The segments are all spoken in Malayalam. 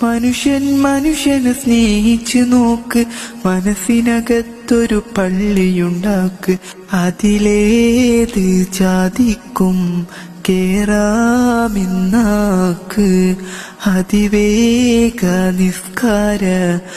മനുഷ്യൻ മനുഷ്യനെ സ്നേഹിച്ചു നോക്ക് മനസ്സിനകത്തൊരു പള്ളിയുണ്ടാക്ക് അതിലേത് ജാതിക്കും കേറാമെന്നാക്ക് അതിവേഗ നിസ്കാര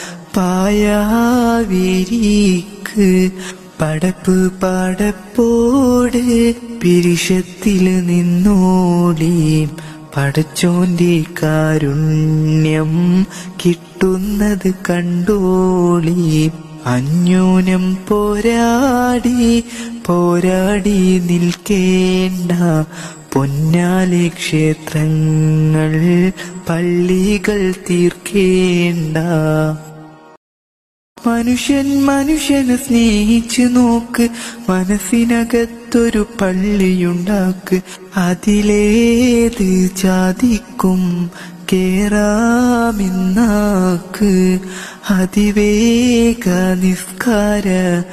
പായാവിരിക്ക് പടപ്പ് പടപ്പോട് പിരിശത്തില് നിന്നോളീം പടച്ചോന്റെ കാരുണ്യം കിട്ടുന്നത് കണ്ടോളി അന്യൂനം പോരാടി പോരാടി നിൽക്കേണ്ട പൊന്നാലെ ക്ഷേത്രങ്ങൾ പള്ളികൾ തീർക്കേണ്ട മനുഷ്യൻ മനുഷ്യനെ സ്നേഹിച്ചു നോക്ക് മനസ്സിനകത്തൊരു പള്ളിയുണ്ടാക്ക് അതിലേത് ജാതിക്കും കേറാമെന്നാക്ക് അതിവേഗ നിസ്കാര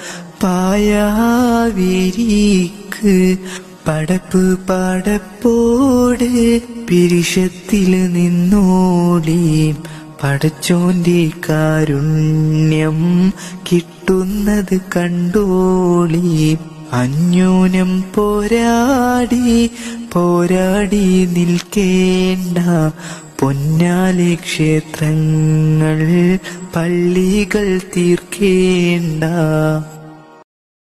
പായാവിരിക്ക് പടപ്പ് പടപ്പോട് പിരിശത്തില് നിന്നോളീം പടച്ചോന്റെ കാരുണ്യം കിട്ടുന്നത് കണ്ടോളി അന്യൂനം പോരാടി പോരാടി നിൽക്കേണ്ട പൊന്നാലെ ക്ഷേത്രങ്ങൾ പള്ളികൾ തീർക്കേണ്ട